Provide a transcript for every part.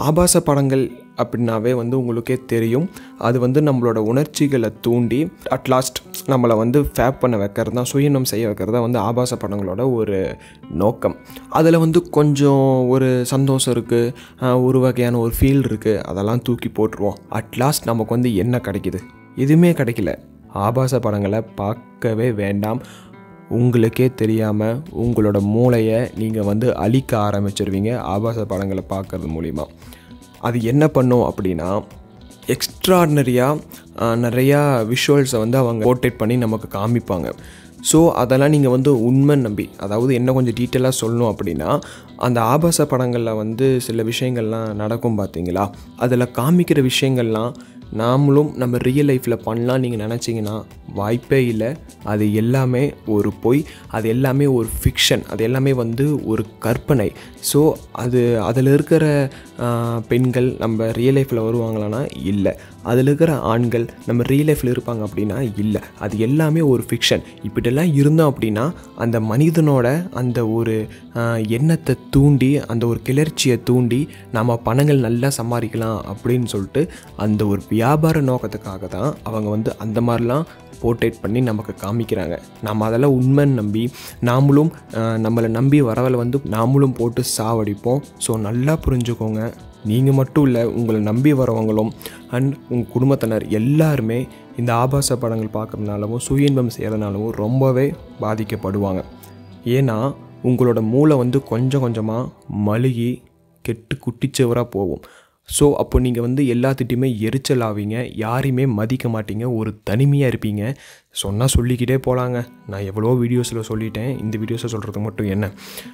ஆபாச படங்கள் அப்படின்னாவே வந்து உங்களுக்கே தெரியும் அது வந்து நம்மளோட உணர்ச்சிகளை தூண்டி அட்லாஸ்ட் நம்மளை வந்து ஃபேப் பண்ண வைக்கிறது தான் சுயநம் செய்ய வைக்கிறது தான் வந்து ஆபாச படங்களோட ஒரு நோக்கம் அதில் வந்து கொஞ்சம் ஒரு சந்தோஷம் இருக்குது ஒரு வகையான ஒரு ஃபீல் இருக்குது அதெல்லாம் தூக்கி போட்டுருவோம் அட்லாஸ்ட் நமக்கு வந்து என்ன கிடைக்குது எதுவுமே கிடைக்கல ஆபாச படங்களை பார்க்கவே வேண்டாம் உங்களுக்கே தெரியாமல் உங்களோட மூளையை நீங்கள் வந்து அழிக்க ஆரம்பிச்சிருவீங்க ஆபாச படங்களை பார்க்கறது மூலிமா அது என்ன பண்ணும் அப்படின்னா எக்ஸ்ட்ராடினரியாக நிறையா விஷுவல்ஸை வந்து அவங்க போர்ட்ரேட் பண்ணி நமக்கு காமிப்பாங்க ஸோ அதெல்லாம் நீங்கள் வந்து உண்மை நம்பி அதாவது என்ன கொஞ்சம் டீட்டெயிலாக சொல்லணும் அப்படின்னா அந்த ஆபாச படங்களில் வந்து சில விஷயங்கள்லாம் நடக்கும் பார்த்தீங்களா அதில் காமிக்கிற விஷயங்கள்லாம் நாமளும் நம்ம ரியல் லைஃப்பில் பண்ணலாம் நீங்கள் நினச்சிங்கன்னா வாய்ப்பே இல்லை அது எல்லாமே ஒரு பொய் அது எல்லாமே ஒரு ஃபிக்ஷன் அது எல்லாமே வந்து ஒரு கற்பனை ஸோ அது அதில் இருக்கிற ஆஹ், பெண்கள் நம்ம ரியல் லைஃப்பில் வருவாங்களான்னா இல்லை அதில் இருக்கிற ஆண்கள் நம்ம ரியல் லைஃப்பில் இருப்பாங்க அப்படின்னா இல்லை அது எல்லாமே ஒரு ஃபிக்ஷன் இப்படிலாம் இருந்தோம் அப்படின்னா அந்த மனிதனோட அந்த ஒரு ஆஹ், எண்ணத்தை தூண்டி அந்த ஒரு கிளர்ச்சியை தூண்டி நம்ம பணங்கள் நல்லா சம்பாதிக்கலாம் அப்படின்னு சொல்லிட்டு அந்த ஒரு வியாபார நோக்கத்துக்காக தான் அவங்க வந்து அந்த மாதிரிலாம் போர்ட்ரேட் பண்ணி நமக்கு காமிக்கிறாங்க நம்ம அதெல்லாம் உண்மைன்னு நம்பி நாமளும் ஆஹ், நம்மளை நம்பி வரவலை வந்து நாமளும் போட்டு சாவடிப்போம் ஸோ நல்லா புரிஞ்சுக்கோங்க நீங்கள் மட்டும் இல்லை உங்களை நம்பி வரவங்களும் அண்ட் உங்கள் குடும்பத்தினர் எல்லாருமே இந்த ஆபாச படங்கள் பார்க்குறதுனாலவும் சுயன்பம் செய்கிறதுனாலவும் ரொம்பவே பாதிக்கப்படுவாங்க ஏன்னா உங்களோட மூளை வந்து கொஞ்சம் கொஞ்சமாக மழுகி கெட்டு குட்டிச்சவராக போகும் ஸோ அப்போ நீங்கள் வந்து எல்லாத்திட்டையுமே எரிச்சல் ஆவீங்க யாரையுமே மதிக்க மாட்டீங்க ஒரு தனிமையாக இருப்பீங்க சொன்னால் சொல்லிக்கிட்டே போகலாங்க நான் எவ்வளோ வீடியோஸில் சொல்லிட்டேன் இந்த வீடியோஸில் சொல்கிறது மட்டும் என்ன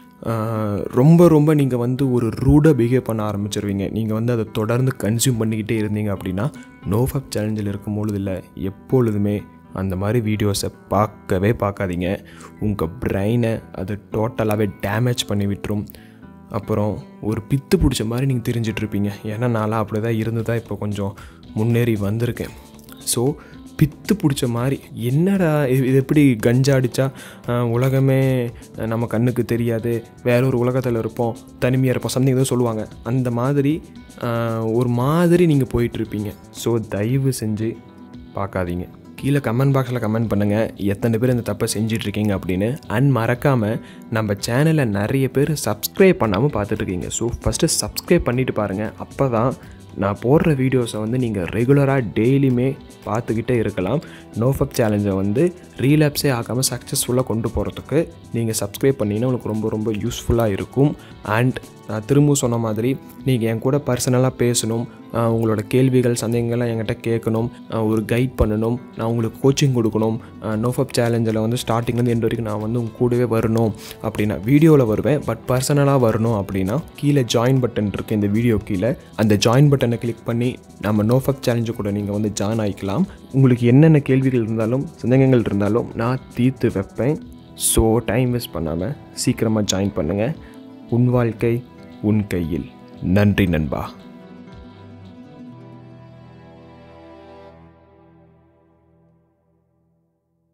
ஆஹ், ரொம்ப ரொம்ப நீங்கள் வந்து ஒரு ரூடாக பிஹேவ் பண்ண ஆரம்பிச்சிருவீங்க நீங்கள் வந்து அதை தொடர்ந்து கன்சியூம் பண்ணிக்கிட்டே இருந்தீங்க அப்படின்னா நோஃபப் சேலஞ்சில் இருக்கும் பொழுது இல்லை எப்பொழுதுமே அந்த மாதிரி வீடியோஸை பார்க்கவே பார்க்காதீங்க உங்கள் பிரெயினை அது டோட்டலாகவே டேமேஜ் பண்ணி விட்டுரும் அப்புறம் ஒரு பித்து பிடிச்ச மாதிரி நீங்கள் தெரிஞ்சிட்ருப்பீங்க ஏன்னா நான்லாம் அப்படி தான் இருந்து தான் இப்போ கொஞ்சம் முன்னேறி வந்திருக்கேன் ஸோ பித்து பிடிச்ச மாதிரி என்னடா இது இது எப்படி கஞ்சா அடித்தா உலகமே அஹ், நம்ம கண்ணுக்கு தெரியாது வேற ஒரு உலகத்தில் இருப்போம் தனிமையாக இருப்போம் சம்திங் ஏதோ சொல்லுவாங்க அந்த மாதிரி அஹ், ஒரு மாதிரி நீங்கள் போயிட்டுருப்பீங்க ஸோ தயவு செஞ்சு பார்க்காதீங்க கீழே கமெண்ட் பாக்ஸில் கமெண்ட் பண்ணுங்கள் எத்தனை பேர் இந்த தப்பை செஞ்சிட்ருக்கீங்க அப்படின்னு அண்ட் மறக்காமல் நம்ம சேனலை நிறைய பேர் சப்ஸ்கிரைப் பண்ணாமல் பார்த்துட்ருக்கீங்க ஸோ ஃபஸ்ட்டு சப்ஸ்கிரைப் பண்ணிவிட்டு பாருங்கள் அப்போ தான் நான் போடுற வீடியோஸை வந்து நீங்கள் ரெகுலராக டெய்லியுமே பார்த்துக்கிட்டே இருக்கலாம் நோஃபப் சேலஞ்சை வந்து ரீலாப்ஸே ஆகாமல் சக்ஸஸ்ஃபுல்லாக கொண்டு போகிறதுக்கு நீங்கள் சப்ஸ்கிரைப் பண்ணிங்கன்னா உங்களுக்கு ரொம்ப ரொம்ப யூஸ்ஃபுல்லாக இருக்கும் அண்ட் நான் திரும்ப சொன்ன மாதிரி நீங்கள் என் கூட பர்சனலாக பேசணும் ஆஹ் உங்களோட கேள்விகள் சந்தேகங்கள்லாம் என்கிட்ட கேட்கணும் ஆஹ் ஒரு கைட் பண்ணணும் நான் உங்களுக்கு கோச்சிங் கொடுக்கணும் நோஃபப் சேலஞ்சில் வந்து ஸ்டார்டிங்லேருந்து எண்ட் வரைக்கும் நான் வந்து உங்க கூடவே வரணும் அப்படின்னா வீடியோவில் வருவேன் பட் பர்சனலாக வரணும் அப்படின்னா கீழே ஜாயின் பட்டன் இருக்குது இந்த வீடியோ கீழே அந்த ஜாயின் பட்டனை கிளிக் பண்ணி நம்ம நோஃபப் சேலஞ்சு கூட நீங்கள் வந்து ஜாயின் ஆகிக்கலாம் உங்களுக்கு என்னென்ன கேள்விகள் இருந்தாலும் சந்தேகங்கள் இருந்தாலும் நான் தீர்த்து வைப்பேன் ஸோ டைம் வேஸ்ட் பண்ணாமல் சீக்கிரமாக ஜாயின் பண்ணுங்கள் உன் வாழ்க்கை உன் கையில் நன்றி நண்பா